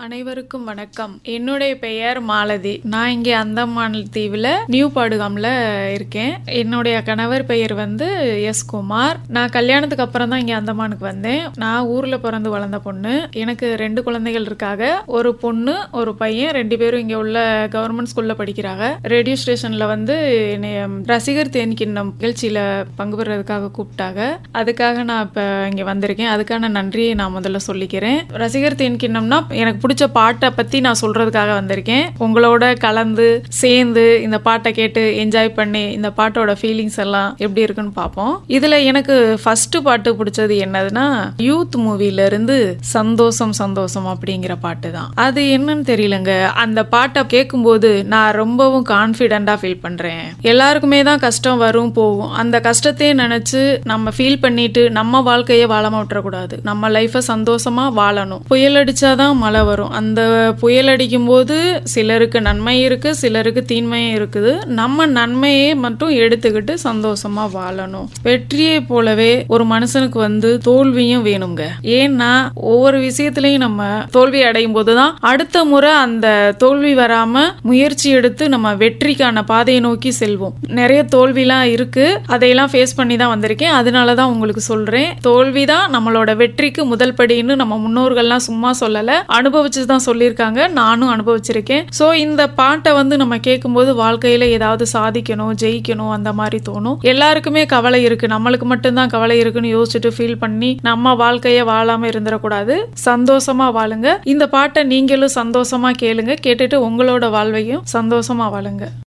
அனைவருக்கும் வணக்கம் என்னுடைய பெயர் மாலதி நான் இங்கே அந்தமான் தீவில் நியூ பாடுகாம்ல இருக்கேன் என்னுடைய கணவர் பெயர் வந்து எஸ் குமார் நான் கல்யாணத்துக்கு அப்புறம் தான் இங்கே அந்தமானுக்கு வந்தேன் நான் ஊரில் பிறந்து வளர்ந்த பொண்ணு எனக்கு ரெண்டு குழந்தைகள் இருக்காங்க ஒரு பொண்ணு ஒரு பையன் ரெண்டு பேரும் இங்கே உள்ள கவர்மெண்ட் ஸ்கூலில் படிக்கிறாங்க ரேடியோ ஸ்டேஷனில் வந்து என்னைய ரசிகர் தேன்கிண்ணம் நிகழ்ச்சியில் பங்கு பெறுறதுக்காக கூப்பிட்டாங்க அதுக்காக நான் இப்போ இங்கே வந்திருக்கேன் அதுக்கான நன்றியை நான் முதல்ல சொல்லிக்கிறேன் ரசிகர் தேன்கிண்ணம்னா எனக்கு பிடிச்ச பாட்டை பற்றி நான் சொல்கிறதுக்காக வந்திருக்கேன் உங்களோட கலந்து சேர்ந்து இந்த பாட்டை கேட்டு என்ஜாய் பண்ணி இந்த பாட்டோட ஃபீலிங்ஸ் எல்லாம் எப்படி இருக்குன்னு பார்ப்போம் இதில் எனக்கு ஃபர்ஸ்ட் பாட்டு பிடிச்சது என்னதுன்னா யூத் மூவில இருந்து சந்தோஷம் சந்தோஷம் அப்படிங்கிற பாட்டு தான் அது என்னன்னு தெரியலங்க அந்த பாட்டை கேட்கும்போது நான் ரொம்பவும் கான்ஃபிடென்ட்டாக ஃபீல் பண்ணுறேன் எல்லாருக்குமே தான் கஷ்டம் வரும் போகும் அந்த கஷ்டத்தையே நினச்சி நம்ம ஃபீல் பண்ணிட்டு நம்ம வாழ்க்கையை வாழாம விட்டுறக்கூடாது நம்ம லைஃப்பை சந்தோஷமா வாழணும் புயல் அடிச்சாதான் மழை வரும் அந்த புயல் அடிக்கும் போது சிலருக்கு நன்மை இருக்கு சிலருக்கு தீன்மையும் இருக்குது நம்ம நன்மையை மட்டும் எடுத்துக்கிட்டு சந்தோஷமா வாழணும் வெற்றியை போலவே ஒரு மனுஷனுக்கு வந்து தோல்வியும் வேணுங்க ஏன்னா ஒவ்வொரு விஷயத்திலையும் நம்ம தோல்வி அடையும் போதுதான் அடுத்த முறை அந்த தோல்வி வராம முயற்சி எடுத்து நம்ம வெற்றிக்கான பாதையை நோக்கி செல்வோம் நிறைய தோல்விலாம் இருக்கு அதையெல்லாம் ஃபேஸ் பண்ணி தான் வந்திருக்கேன் அதனால தான் உங்களுக்கு சொல்றேன் தோல்வி தான் நம்மளோட வெற்றிக்கு முதல் படின்னு நம்ம முன்னோர்கள்லாம் சும்மா சொல்லல அனுபவிச்சு தான் சொல்லியிருக்காங்க நானும் அனுபவிச்சிருக்கேன் ஸோ இந்த பாட்டை வந்து நம்ம கேட்கும்போது வாழ்க்கையில ஏதாவது சாதிக்கணும் ஜெயிக்கணும் அந்த மாதிரி தோணும் எல்லாருக்குமே கவலை இருக்கு நம்மளுக்கு மட்டும்தான் கவலை இருக்குன்னு யோசிச்சுட்டு ஃபீல் பண்ணி நம்ம வாழ்க்கைய வாழாம இருந்துடக்கூடாது சந்தோஷமா வாழுங்க இந்த பாட்டை நீங்களும் சந்தோஷமா கேளுங்க கேட்டுட்டு உங்களோட வாழ்வையும் சந்தோஷமா வாழுங்க